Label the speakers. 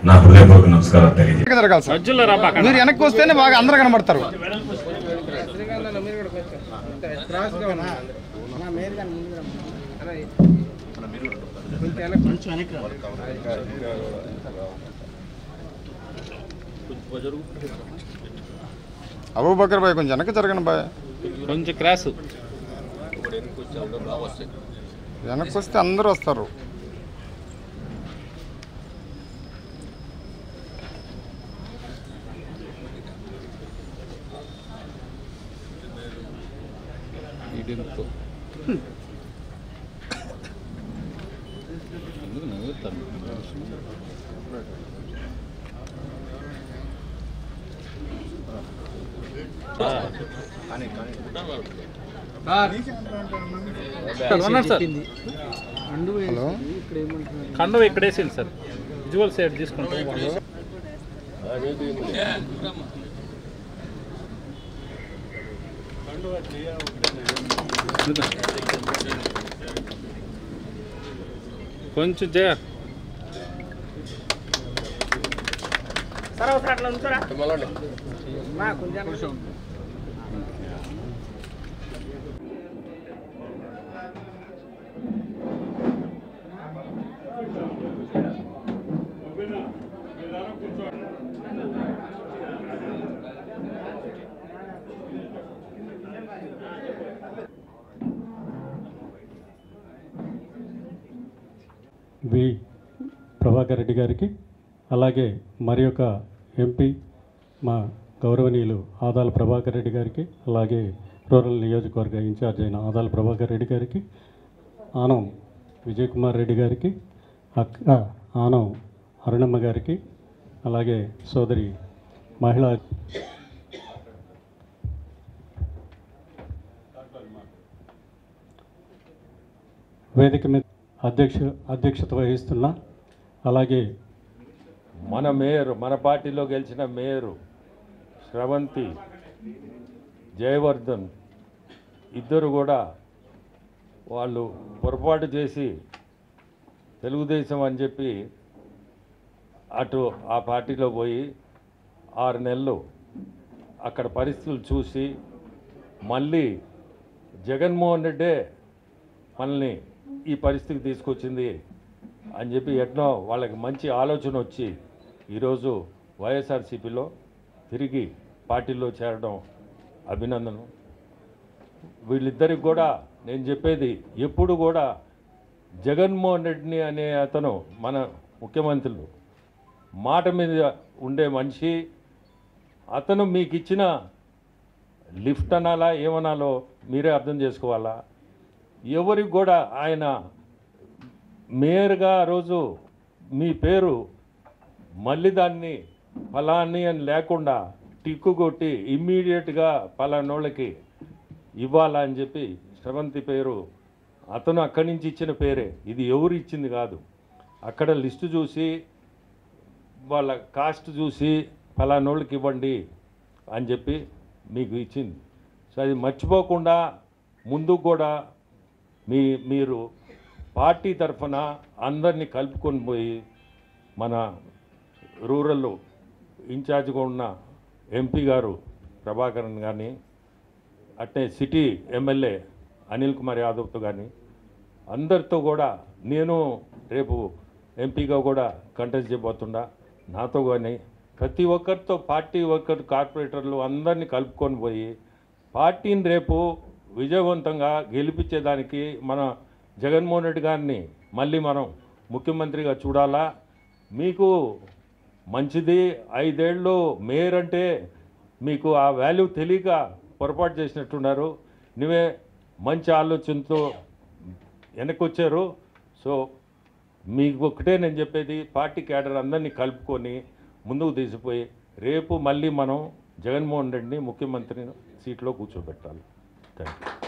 Speaker 1: నా హృదయపూర్వక నమస్కారాలు తెలియజేస్తాను
Speaker 2: జరగాలి సార్ మీరు వెనక్కి వస్తేనే బాగా అందరూ కనబడతారు అబూబకర్ బాయ్ కొంచెం వెనక్కి జరగండి బాయ్
Speaker 3: కొంచెం క్రాస్
Speaker 2: వెనక్కి వస్తే అందరూ వస్తారు
Speaker 3: ఉన్నాడు సార్
Speaker 2: హలో
Speaker 3: కండవ ఇక్కడ వేసింది సార్ విజువల్ సైడ్ తీసుకుంటాం వాళ్ళు కొంచెం జయ
Speaker 4: వి ప్రభాకర్ రెడ్డి గారికి అలాగే మరి యొక్క ఎంపీ మా గౌరవనీయులు ఆదాల ప్రభాకర్ రెడ్డి గారికి అలాగే రూరల్ నియోజకవర్గ ఇన్ఛార్జ్ అయిన ఆదాల ప్రభాకర్ రెడ్డి గారికి ఆనం విజయ్ కుమార్ రెడ్డి గారికి అక్క ఆనం అరుణమ్మ గారికి అలాగే సోదరి మహిళా వేదిక మీద అధ్యక్ష అధ్యక్షత వహిస్తున్న అలాగే
Speaker 5: మన మేయర్ మన పార్టీలో గెలిచిన మేయరు శ్రవంతి జయవర్ధన్ ఇద్దరు కూడా వాళ్ళు పొరపాటు చేసి తెలుగుదేశం అని చెప్పి అటు ఆ పార్టీలో పోయి ఆరు నెలలు అక్కడ పరిస్థితులు చూసి మళ్ళీ జగన్మోహన్ రెడ్డే మనల్ని ఈ పరిస్థితికి తీసుకొచ్చింది అని చెప్పి ఎట్నో వాళ్ళకి మంచి ఆలోచన వచ్చి ఈరోజు వైఎస్ఆర్సీపీలో తిరిగి పార్టీలో చేరడం అభినందనం వీళ్ళిద్దరికి కూడా నేను చెప్పేది ఎప్పుడు కూడా జగన్మోహన్ రెడ్డిని అనే అతను మన ముఖ్యమంత్రులు మాట మీద ఉండే మనిషి అతను మీకు ఇచ్చిన లిఫ్ట్ అనాలా ఏమనాలో మీరే అర్థం చేసుకోవాలా ఎవరికి కూడా ఆయన మేయర్గా ఆ రోజు మీ పేరు మళ్ళీ దాన్ని ఫలాన్ని అని లేకుండా టిక్కు కొట్టి ఇమ్మీడియట్గా ఫలానోళ్ళకి ఇవ్వాలా అని చెప్పి శ్రవంతి పేరు అతను అక్కడి నుంచి ఇచ్చిన పేరే ఇది ఎవరు ఇచ్చింది కాదు అక్కడ లిస్టు చూసి వాళ్ళ కాస్ట్ చూసి ఫలానోళ్ళకి ఇవ్వండి అని చెప్పి మీకు ఇచ్చింది సో అది మర్చిపోకుండా ముందుకు కూడా మీ మీరు పార్టీ తరఫున అందరినీ కలుపుకొని పోయి మన రూరల్ ఇన్ఛార్జ్గా ఉన్న ఎంపీ గారు ప్రభాకరన్ కానీ అట్నే సిటీ ఎమ్మెల్యే అనిల్ కుమార్ యాదవ్తో కానీ అందరితో కూడా నేను రేపు ఎంపీగా కూడా కంటెస్ట్ చేయబోతుండా నాతో కానీ ప్రతి ఒక్కరితో పార్టీ ఒక్కరు కార్పొరేటర్లు అందరినీ కలుపుకొని పోయి పార్టీని రేపు విజయవంతంగా గెలిపించేదానికి మన జగన్మోహన్ రెడ్డి గారిని మళ్ళీ మనం ముఖ్యమంత్రిగా చూడాలా మీకు మంచిది ఐదేళ్ళు మేయర్ అంటే మీకు ఆ వాల్యూ తెలియక పొరపాటు చేసినట్టున్నారు నువ్వే మంచి ఆలోచనతో వెనక్కి వచ్చారు సో మీకు ఒకటే నేను చెప్పేది పార్టీ క్యాడర్ అందరినీ కలుపుకొని ముందుకు తీసిపోయి రేపు మళ్ళీ మనం జగన్మోహన్ రెడ్డిని ముఖ్యమంత్రిని సీట్లో కూర్చోబెట్టాలి థ్యాంక్ యూ